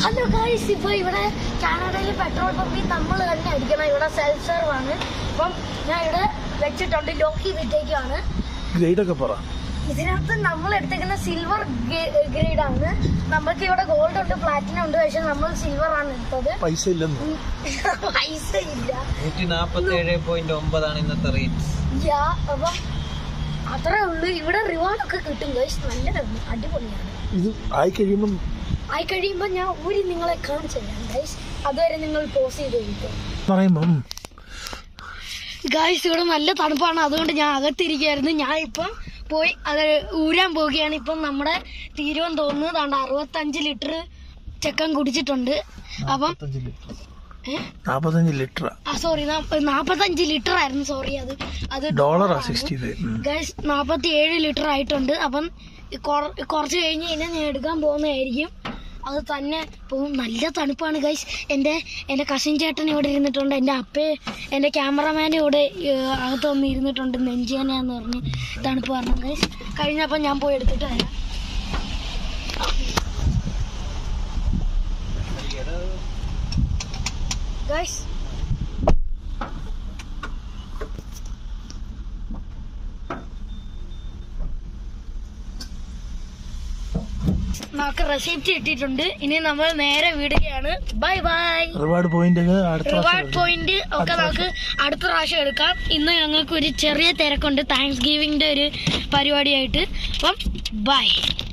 Hello guys ഇപ്പൊ ഇവിടെ കാനഡയിൽ പെട്രോൾ പമ്പിൽ നമ്മൾ തന്നെ അടിക്കണം ഇവിടെ സെൽഫ് സെർവ് ആണ് അപ്പം ഞാൻ ഇവിടെ വെച്ചിട്ടുണ്ട് ലോക്ക് ചെയ്തിട്ടേക്കാണ് ഗ്രേഡ് ഒക്കെ പറ ഇതിനകത്ത് നമ്മൾ എടുത്തേക്കുന്ന സിൽവർ ഗ്രേഡ് ആണ് നമുക്ക് ഇവിടെ ഗോൾഡ് ഉണ്ട് പ്ലാറ്റിനം ഉണ്ട് പക്ഷെ നമ്മൾ സിൽവർ ആണ് എടുത്തത് പൈസ ഇല്ലെന്ന് ഉം, പൈസ ഇല്ല നൂറ്റി നാപ്പത്തി ഏഴ് പോയിന്റ് ഒമ്പതാണ് ഇന്നത്തെ റേറ്റ് യാ അപ്പം അത്രേ ഉള്ളൂ ഇവിടെ റിവാർഡ് ഒക്കെ കിട്ടും ഗൈസ് നല്ലതാണ് അടിപൊളിയാണ് ഇത് ആയി കഴിയുമ്പം ആയി കഴിയുമ്പോൾ ഞാൻ ഊരി നിങ്ങളെ കാണിച്ചു തരാം ഗൈസ് അതുവരെ നിങ്ങൾ പോസ് ചെയ്ത് കഴിക്കും പറയുമ്പം ഗായ്സ് ഇവിടെ നല്ല തണുപ്പാണ് അതുകൊണ്ട് ഞാൻ അകത്തിരിക്കുകയായിരുന്നു ഞാൻ ഇപ്പം പോയി അത് ഊരാൻ പോവുകയാണ് ഇപ്പം നമ്മുടെ തീരുവൻ തോന്നുന്നു താണ്ട് അറുപത്തഞ്ച് ലിറ്റർ ചെക്കൻ കുടിച്ചിട്ടുണ്ട് അപ്പം നാപ്പത്തഞ്ച് ലിറ്റർ ഏ? നാപ്പത്തഞ്ച് ലിറ്റർ ആ സോറി നാപ്പത്തഞ്ച് ലിറ്റർ ആയിരുന്നു സോറി അത് അത് ഡോളറാ സിക്സ്റ്റി ഇത് ഉം. ഗൈസ് നാപ്പത്തി ഏഴ് ലിറ്റർ ആയിട്ടുണ്ട് അപ്പം കൊറ- കുറച്ച് കഴിഞ്ഞ് കഴിഞ്ഞാൽ ഞാൻ എടുക്കാൻ പോകുന്നതായിരിക്കും അത് തന്നെ പോകും നല്ല തണുപ്പാണ് ഗൈസ് എൻ്റെ എൻ്റെ കസിൻ ചേട്ടൻ ഇവിടെ ഇരുന്നിട്ടുണ്ട് എൻ്റെ അപ്പേ എൻ്റെ ക്യാമറമാൻ്റെ ഇവിടെ ഏഹ്, അകത്ത് വന്ന് ഇരുന്നിട്ടുണ്ട് നെഞ്ചേനയാന്ന് പറഞ്ഞ് തണുപ്പ് പറഞ്ഞു ഗൈസ് കഴിഞ്ഞപ്പോൾ ഞാൻ പോയി എടുത്തിട്ട് വരാം ഗൈസ് നമുക്ക് റെസിപ്റ്റ് കിട്ടിയിട്ടുണ്ട് ഇനി നമ്മൾ നേരെ വിടുകയാണ് ബൈ ബൈ റിവാർഡ് പോയിന്റ് ഒക്കെ അടുത്ത റിവാർഡ് പ്രാവശ്യം എടുക്കാം. പോയിന്റ് ഒക്കെ നമുക്ക് അടുത്ത പ്രാവശ്യം എടുക്കാം ഇന്ന് ഞങ്ങൾക്ക് ഒരു ചെറിയ തിരക്കുണ്ട് താങ്ക്സ് ഗിവിംഗിന്റെ ഒരു പരിപാടിയായിട്ട് അപ്പം ബൈ